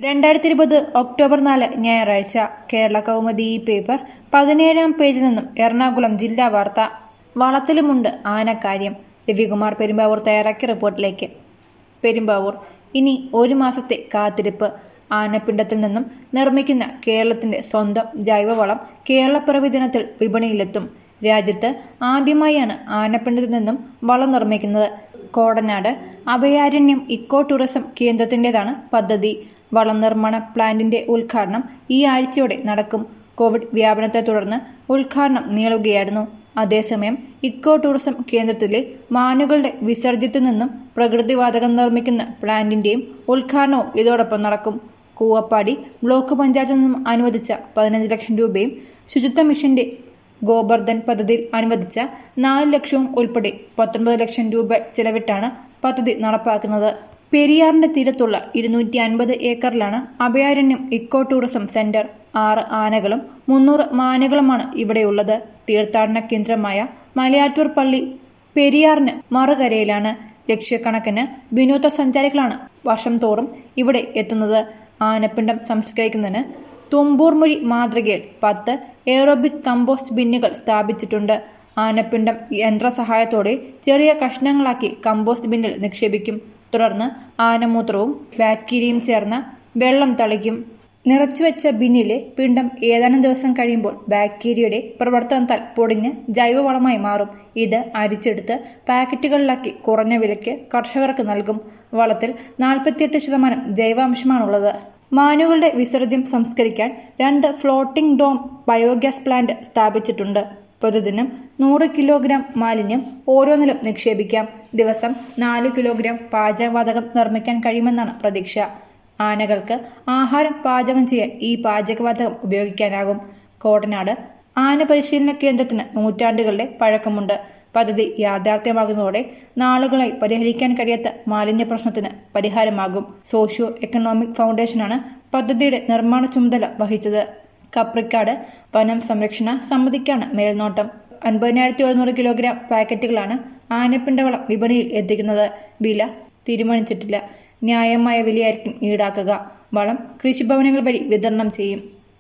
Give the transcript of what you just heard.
രണ്ടായിരത്തി ഇരുപത് ഒക്ടോബർ നാല് ഞായറാഴ്ച കേരള കൗമുദി ഈ പേപ്പർ പതിനേഴാം പേജിൽ നിന്നും എറണാകുളം ജില്ലാ വാർത്ത വളത്തിലുമുണ്ട് ആനക്കാര്യം രവികുമാർ പെരുമ്പാവൂർ തയ്യാറാക്കിയ റിപ്പോർട്ടിലേക്ക് പെരുമ്പാവൂർ ഇനി ഒരു മാസത്തെ കാത്തിരിപ്പ് ആനപ്പിണ്ടത്തിൽ നിന്നും നിർമ്മിക്കുന്ന കേരളത്തിന്റെ സ്വന്തം ജൈവവളം കേരളപ്പിറവി ദിനത്തിൽ വിപണിയിലെത്തും രാജ്യത്ത് ആദ്യമായാണ് ആനപ്പിണ്ടത്തിൽ നിന്നും വളം നിർമ്മിക്കുന്നത് കോടനാട് അഭയാരണ്യം ഇക്കോ ടൂറിസം കേന്ദ്രത്തിന്റേതാണ് പദ്ധതി വളം നിർമ്മാണ പ്ലാന്റിന്റെ ഉദ്ഘാടനം ഈ ആഴ്ചയോടെ നടക്കും കോവിഡ് വ്യാപനത്തെ തുടർന്ന് ഉദ്ഘാടനം നീളുകയായിരുന്നു അതേസമയം ഇക്കോ ടൂറിസം കേന്ദ്രത്തിലെ മാനുകളുടെ വിസർജ്യത്തിൽ നിന്നും പ്രകൃതിവാതകം നിർമ്മിക്കുന്ന പ്ലാന്റിന്റെയും ഉദ്ഘാടനവും ഇതോടൊപ്പം നടക്കും കൂവപ്പാടി ബ്ലോക്ക് പഞ്ചായത്തിൽ നിന്നും അനുവദിച്ച പതിനഞ്ച് ലക്ഷം രൂപയും ശുചിത്വ മിഷന്റെ ഗോബർദ്ധൻ പദ്ധതിയിൽ അനുവദിച്ച നാല് ലക്ഷവും ഉൾപ്പെടെ പത്തൊൻപത് ലക്ഷം രൂപ ചെലവിട്ടാണ് പദ്ധതി നടപ്പാക്കുന്നത് പെരിയാറിന്റെ തീരത്തുള്ള ഇരുന്നൂറ്റി അൻപത് ഏക്കറിലാണ് അഭയാരണ്യം ഇക്കോ ടൂറിസം സെന്റർ ആറ് ആനകളും മുന്നൂറ് മാനുകളുമാണ് ഇവിടെയുള്ളത് തീർത്ഥാടന കേന്ദ്രമായ മലയാറ്റൂർ പള്ളി പെരിയാറിന് മറുകരയിലാണ് ലക്ഷക്കണക്കിന് വിനോദസഞ്ചാരികളാണ് വർഷം തോറും ഇവിടെ എത്തുന്നത് ആനപ്പിണ്ടം സംസ്കരിക്കുന്നതിന് തുമ്പൂർമൊഴി മാതൃകയിൽ പത്ത് എയറോബിക് കമ്പോസ്റ്റ് ബിന്നുകൾ സ്ഥാപിച്ചിട്ടുണ്ട് ആനപ്പിണ്ടം യന്ത്രസഹായത്തോടെ ചെറിയ കഷ്ണങ്ങളാക്കി കമ്പോസ്റ്റ് ബിന്നിൽ നിക്ഷേപിക്കും തുടർന്ന് ആനമൂത്രവും ബാക്ടീരിയയും ചേർന്ന വെള്ളം തളിക്കും നിറച്ചുവെച്ച ബിന്നിലെ പിണ്ടം ഏതാനും ദിവസം കഴിയുമ്പോൾ ബാക്ടീരിയയുടെ പ്രവർത്തനത്താൽ പൊടിഞ്ഞ് ജൈവവളമായി മാറും ഇത് അരിച്ചെടുത്ത് പാക്കറ്റുകളിലാക്കി കുറഞ്ഞ വിലയ്ക്ക് കർഷകർക്ക് നൽകും വളത്തിൽ നാൽപ്പത്തിയെട്ട് ശതമാനം ജൈവാംശമാണുള്ളത് മാനുകളുടെ വിസർജ്യം സംസ്കരിക്കാൻ രണ്ട് ഫ്ലോട്ടിംഗ് ഡോം ബയോഗ്യാസ് പ്ലാന്റ് സ്ഥാപിച്ചിട്ടുണ്ട് പ്രതിദിനം നൂറ് കിലോഗ്രാം മാലിന്യം ഓരോന്നിലും നിക്ഷേപിക്കാം ദിവസം നാല് കിലോഗ്രാം പാചകവാതകം നിർമ്മിക്കാൻ കഴിയുമെന്നാണ് പ്രതീക്ഷ ആനകൾക്ക് ആഹാരം പാചകം ചെയ്യാൻ ഈ പാചകവാതകം ഉപയോഗിക്കാനാകും കോടനാട് ആന പരിശീലന കേന്ദ്രത്തിന് നൂറ്റാണ്ടുകളുടെ പഴക്കമുണ്ട് പദ്ധതി യാഥാർത്ഥ്യമാകുന്നതോടെ നാളുകളായി പരിഹരിക്കാൻ കഴിയാത്ത മാലിന്യ പ്രശ്നത്തിന് പരിഹാരമാകും സോഷ്യോ എക്കണോമിക് ഫൗണ്ടേഷനാണ് പദ്ധതിയുടെ നിർമ്മാണ ചുമതല വഹിച്ചത് കപ്രിക്കാട് വനം സംരക്ഷണ സമിതിക്കാണ് മേൽനോട്ടം അൻപതിനായിരത്തി എഴുന്നൂറ് കിലോഗ്രാം പാക്കറ്റുകളാണ് ആനപ്പിണ്ടവളം വിപണിയിൽ എത്തിക്കുന്നത് വില തീരുമാനിച്ചിട്ടില്ല ന്യായമായ വിലയായിരിക്കും ഈടാക്കുക വളം കൃഷിഭവനുകൾ വഴി വിതരണം ചെയ്യും